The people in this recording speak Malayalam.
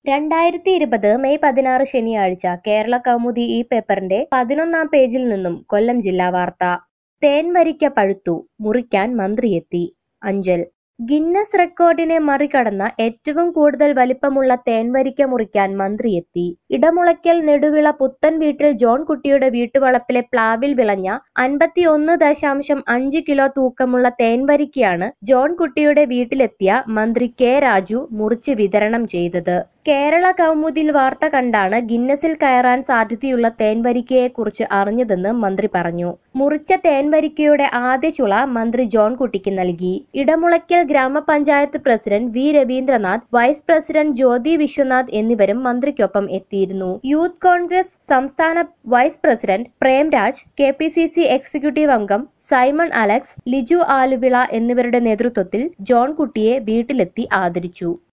രണ്ടായിരത്തി ഇരുപത് മെയ് പതിനാറ് ശനിയാഴ്ച കേരള കൗമുദി ഈ പേപ്പറിന്റെ പതിനൊന്നാം പേജിൽ നിന്നും കൊല്ലം ജില്ലാ വാർത്ത തേൻവരിക്ക പഴുത്തു മുറിക്കാൻ മന്ത്രിയെത്തി അഞ്ചൽ ഗിന്നസ് റെക്കോർഡിനെ മറികടന്ന ഏറ്റവും കൂടുതൽ വലിപ്പമുള്ള തേൻവരിക്ക മുറിക്കാൻ മന്ത്രിയെത്തി ഇടമുളയ്ക്കൽ നെടുവിള പുത്തൻ വീട്ടിൽ ജോൺ കുട്ടിയുടെ വീട്ടുവളപ്പിലെ പ്ലാവിൽ വിളഞ്ഞ അൻപത്തിയൊന്ന് ദശാംശം അഞ്ച് കിലോ തൂക്കമുള്ള തേൻവരിക്കയാണ് ജോൺ കുട്ടിയുടെ വീട്ടിലെത്തിയ മന്ത്രി കെ രാജു മുറിച്ച് വിതരണം ചെയ്തത് കേരള കൗമുദിൽ വാർത്ത കണ്ടാണ് ഗിന്നസിൽ കയറാൻ സാധ്യതയുള്ള തേൻവരിക്കയെക്കുറിച്ച് അറിഞ്ഞതെന്ന് മന്ത്രി പറഞ്ഞു മുറിച്ച തേൻവരിക്കയുടെ ആദ്യ ചുള മന്ത്രി ജോൺ കുട്ടിക്ക് നൽകി ഇടമുളയ്ക്കൽ ഗ്രാമപഞ്ചായത്ത് president V Raveendranath vice president Jyothi Viswanath എന്നിവരും മന്ത്രിക്കൊപ്പം എത്തിയിരുന്നു യൂത്ത് കോൺഗ്രസ് സംസ്ഥാന vice president Premraj K P C C executive അംഗം സൈമൺ അലക്സ് ലിജു ആലുവിള എന്നിവരുടെ നേതൃത്വത്തിൽ ജോൺ കുട്ടിയെ വീട്ടിലെത്തി ആദരിച്ചു